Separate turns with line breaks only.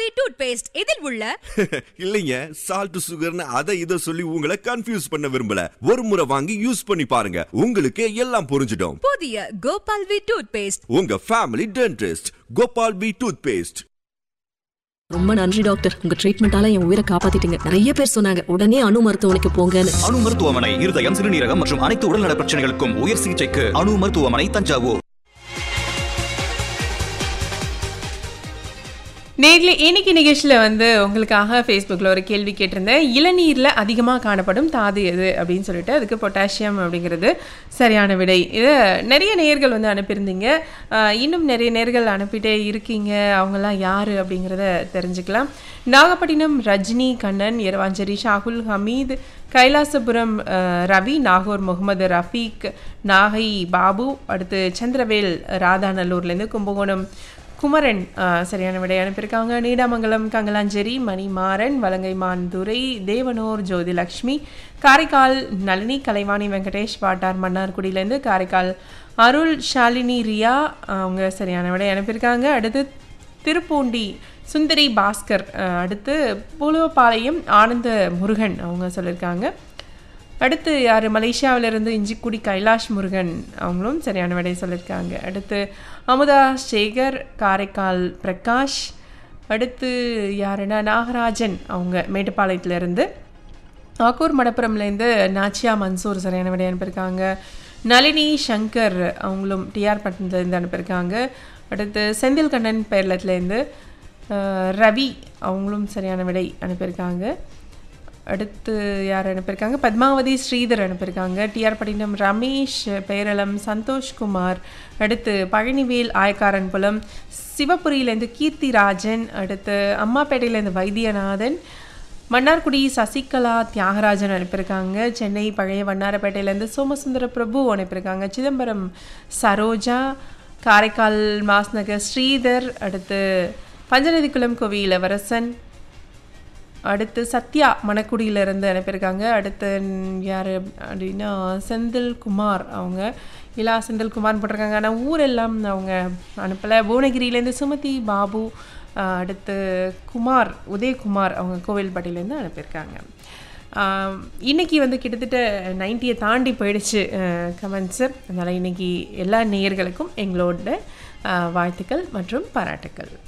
we tooth paste இதில் உள்ள
இல்லைங்க சால்ட் சுகர்னு அதை இதை சொல்லி உங்களை கன்ஃபியூஸ் பண்ண விரும்பல ஒரு முறை வாங்கி யூஸ் பண்ணி பாருங்க உங்களுக்கு எல்லாம் புரிஞ்சிடும்
புதிய கோபால் வி டூத் பேஸ்ட்
உங்க family dentist Gopal P toothpaste
ரொம்ப நன்றி டாக்டர் உங்க ட்ரீட்மெண்டால என் உயிரை காப்பாத்திட்டீங்க நிறைய பேர் சொன்னாங்க உடனே அணு மருத்துவமனைக்கு போங்கன்னு
அணு மருத்துவமனை இருதயம் சிறுநீரகம் மற்றும் அனைத்து உடல்நல பிரச்சனைகளுக்கும் உயர் சிகிச்சைக்கு அணு மருத்துவமனை தஞ்சாவூர்
நேர்ல இன்னைக்கு நிகழ்ச்சியில் வந்து உங்களுக்காக ஃபேஸ்புக்கில் ஒரு கேள்வி கேட்டிருந்தேன் இளநீரில் அதிகமாக காணப்படும் தாது எது அப்படின்னு சொல்லிட்டு அதுக்கு பொட்டாசியம் அப்படிங்கிறது சரியான விடை இது நிறைய நேர்கள் வந்து அனுப்பியிருந்தீங்க ஆஹ் இன்னும் நிறைய நேர்கள் அனுப்பிட்டே இருக்கீங்க அவங்கெல்லாம் யார் அப்படிங்கிறத தெரிஞ்சுக்கலாம் நாகப்பட்டினம் ரஜினி கண்ணன் இரவாஞ்சேரி ஷாகுல் ஹமீத் கைலாசபுரம் ஆஹ் ரவி நாகூர் முகமது ரஃபீக் நாகை பாபு அடுத்து சந்திரவேல் ராதாநல்லூர்லேருந்து கும்பகோணம் குமரன் ஆ, சரியான விடை அனுப்பியிருக்காங்க நீடாமங்கலம் கங்கலாஞ்சேரி மணிமாறன் வலங்கைமான் துரை தேவனூர் ஜோதிலக்ஷ்மி காரைக்கால் நளினி கலைவாணி வெங்கடேஷ் வாட்டார் மன்னார்குடியிலேருந்து காரைக்கால் அருள் ஷாலினி ரியா அவங்க சரியான விடை அனுப்பியிருக்காங்க அடுத்து திருப்பூண்டி சுந்தரி பாஸ்கர் ஆ, அடுத்து புலுவப்பாளையம் ஆனந்த முருகன் அவங்க சொல்லியிருக்காங்க அடுத்து யார் மலேசியாவிலிருந்து இஞ்சிக்குடி கைலாஷ் முருகன் அவங்களும் சரியான விடை சொல்லியிருக்காங்க அடுத்து அமுதா சேகர் காரைக்கால் பிரகாஷ் அடுத்து யாருன்னா நாகராஜன் அவங்க மேட்டுப்பாளையத்துலேருந்து ஆக்கூர் மடப்புரம்லேருந்து நாச்சியா மன்சூர் சரியான விடை அனுப்பியிருக்காங்க நளினி சங்கர் அவங்களும் டிஆர் பட்டணத்துலேருந்து அனுப்பியிருக்காங்க அடுத்து செந்தில் கண்ணன் பேரளத்துலேருந்து அஹ், ரவி அவங்களும் சரியான விடை அனுப்பியிருக்காங்க அடுத்து யார் அனுப்பியிருக்காங்க பத்மாவதி ஸ்ரீதர் அனுப்பியிருக்காங்க டிஆர் பட்டினம் ரமேஷ் பேரளம் சந்தோஷ்குமார் அடுத்து பழனிவேல் ஆயக்காரன்புலம் சிவபுரியிலேருந்து கீர்த்திராஜன் அடுத்து அம்மாப்பேட்டையிலேருந்து வைத்தியநாதன் மன்னார்குடி சசிகலா தியாகராஜன் அனுப்பியிருக்காங்க சென்னை பழைய வண்ணாரப்பேட்டையிலேருந்து சோமசுந்தர பிரபு அனுப்பியிருக்காங்க சிதம்பரம் சரோஜா காரைக்கால் மாஸ்நகர் ஸ்ரீதர் அடுத்து பஞ்சநதிக்குளம் கோவி இளவரசன் அடுத்து சத்யா மணக்குடியிலேருந்து அனுப்பியிருக்காங்க அடுத்து யார் அப்படின்னா செந்தில் குமார் அவங்க இலா செந்தில் குமார் போட்டிருக்காங்க ஆனால் ஊரெல்லாம் அவங்க அனுப்பலை புவனகிரியிலேருந்து சுமதி பாபு ஆஹ் அடுத்து குமார் உதயகுமார் அவங்க கோவில்பட்டியிலேருந்து அனுப்பியிருக்காங்க ஆஹ் இன்னைக்கு வந்து கிட்டத்தட்ட நைன்ட்டியை தாண்டி போயிடுச்சு கமெண்ட்ஸு அதனால் இன்னைக்கு எல்லா நேயர்களுக்கும் எங்களோட ஆஹ் வாழ்த்துக்கள் மற்றும் பாராட்டுக்கள்